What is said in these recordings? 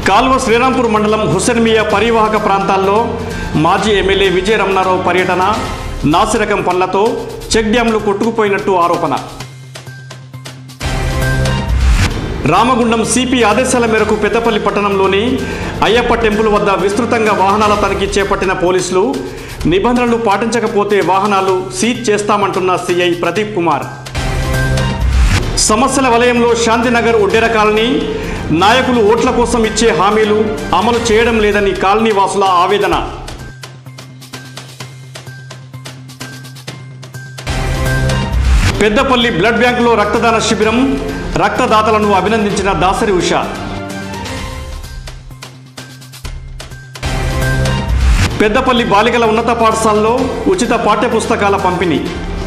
కాల్వ శ్రీరాంపూర్ మండలం హుస్సేన్మియా పరివాహక ప్రాంతాల్లో మాజీ ఎమ్మెల్యే విజయ రమణారావు పర్యటన నాసిరకం పనులతో చెక్ డ్యాంలు కొట్టుకుపోయినట్టు ఆరోపణ రామగుండం సిపి ఆదేశాల మేరకు పెద్దపల్లి పట్టణంలోని అయ్యప్ప టెంపుల్ వద్ద విస్తృతంగా వాహనాల తనిఖీ చేపట్టిన పోలీసులు నిబంధనలు పాటించకపోతే వాహనాలు సీజ్ చేస్తామంటున్న సిఐ ప్రదీప్ కుమార్ సమస్యల వలయంలో శాంతినగర్ ఉడ్డెర కాలనీ నాయకులు ఓట్ల కోసం ఇచ్చే హామీలు అమలు చేయడం లేదని కాలనీ వాసుల ఆవేదన పెద్దపల్లి బ్లడ్ బ్యాంకులో రక్తదాన శిబిరం రక్తదాతలను అభినందించిన దాసరి ఉష పెద్దపల్లి బాలికల ఉన్నత పాఠశాలలో ఉచిత పాఠ్యపుస్తకాల పంపిణీ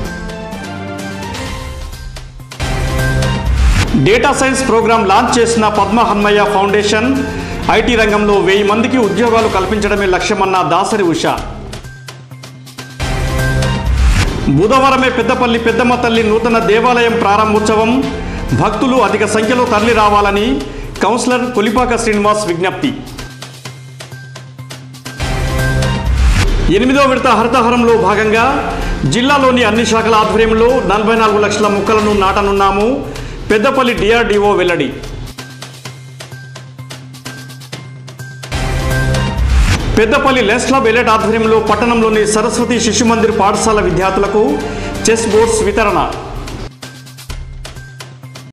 డేటా సైన్స్ ప్రోగ్రాం లాంచ్ చేసిన పద్మ హన్మయ్య ఫౌండేషన్ ఐటీ రంగంలో వెయ్యి మందికి ఉద్యోగాలు కల్పించడమే లక్ష్యమన్న దాసరి ఉష బుధవారమే పెద్దపల్లి పెద్దమ్మ తల్లి నూతన దేవాలయం ప్రారంభోత్సవం భక్తులు అధిక సంఖ్యలో తరలి రావాలని కౌన్సిలర్ కొలిపాక శ్రీనివాస్ విజ్ఞప్తి ఎనిమిదో విడత హరితహారంలో భాగంగా జిల్లాలోని అన్ని శాఖల ఆధ్వర్యంలో నలభై నాలుగు లక్షల మొక్కలను నాటనున్నాము పెద్దపల్లి డిఆర్డీఓ వెల్లడి పెద్దపల్లి లెస్ క్లబ్ ఎలెట్ ఆధ్వర్యంలో పట్టణంలోని సరస్వతి శిశు మందిర్ పాఠశాల విద్యార్థులకు చెస్ బోర్డ్స్ వితరణ